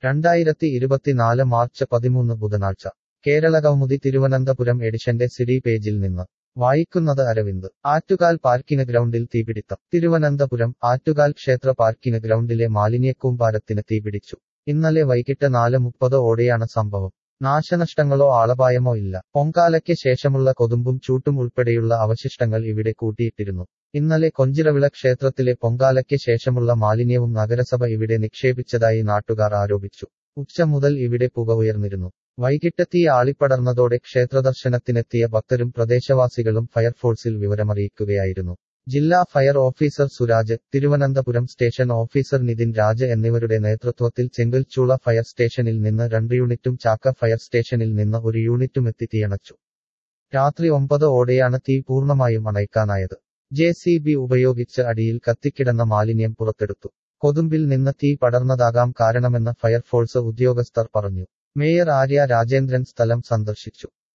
രണ്ടായിരത്തി ഇരുപത്തിനാല് മാർച്ച് പതിമൂന്ന് ബുധനാഴ്ച കേരള കൗമുദി തിരുവനന്തപുരം എഡിഷന്റെ സിഡി പേജിൽ നിന്ന് വായിക്കുന്നത് അരവിന്ദ് ആറ്റുകാൽ പാർക്കിംഗ് ഗ്രൗണ്ടിൽ തീപിടിത്തം തിരുവനന്തപുരം ആറ്റുകാൽ ക്ഷേത്ര പാർക്കിംഗ് ഗ്രൗണ്ടിലെ മാലിന്യക്കൂമ്പാരത്തിന് തീപിടിച്ചു ഇന്നലെ വൈകിട്ട് നാല് മുപ്പത് ഓടെയാണ് സംഭവം നാശനഷ്ടങ്ങളോ ആളപായമോ ഇല്ല പൊങ്കാലയ്ക്ക് ശേഷമുള്ള കൊതുമ്പും ചൂട്ടും ഉൾപ്പെടെയുള്ള അവശിഷ്ടങ്ങൾ ഇവിടെ കൂട്ടിയിട്ടിരുന്നു ഇന്നലെ കൊഞ്ചിറവിള ക്ഷേത്രത്തിലെ പൊങ്കാലയ്ക്ക് ശേഷമുള്ള മാലിന്യവും നഗരസഭ ഇവിടെ നിക്ഷേപിച്ചതായി നാട്ടുകാർ ആരോപിച്ചു ഉച്ച മുതൽ ഇവിടെ പുക ഉയർന്നിരുന്നു വൈകിട്ട് തീ ആളിപ്പടർന്നതോടെ ക്ഷേത്രദർശനത്തിനെത്തിയ ഭക്തരും പ്രദേശവാസികളും ഫയർഫോഴ്സിൽ വിവരമറിയിക്കുകയായിരുന്നു ജില്ലാ fire officer Suraj Thiruvananthapuram station officer Nithin Raj എന്നിവരുടെ നേതൃത്വത്തിൽ ചെങ്കൽച്ചൂള ഫയർ സ്റ്റേഷനിൽ നിന്ന് രണ്ട് യൂണിറ്റും ചാക്ക ഫയർ സ്റ്റേഷനിൽ നിന്ന് ഒരു യൂണിറ്റുമെത്തി തീയണച്ചു രാത്രി ഒമ്പത് ഓടെയാണ് തീ പൂർണ്ണമായും അണയ്ക്കാനായത് ജെ സി ബി ഉപയോഗിച്ച് അടിയിൽ കത്തിക്കിടന്ന മാലിന്യം പുറത്തെടുത്തു കൊതുമ്പിൽ നിന്ന് തീ പടർന്നതാകാം കാരണമെന്ന് ഫയർഫോഴ്സ് ഉദ്യോഗസ്ഥർ പറഞ്ഞു മേയർ ആര്യ രാജേന്ദ്രൻ സ്ഥലം സന്ദർശിച്ചു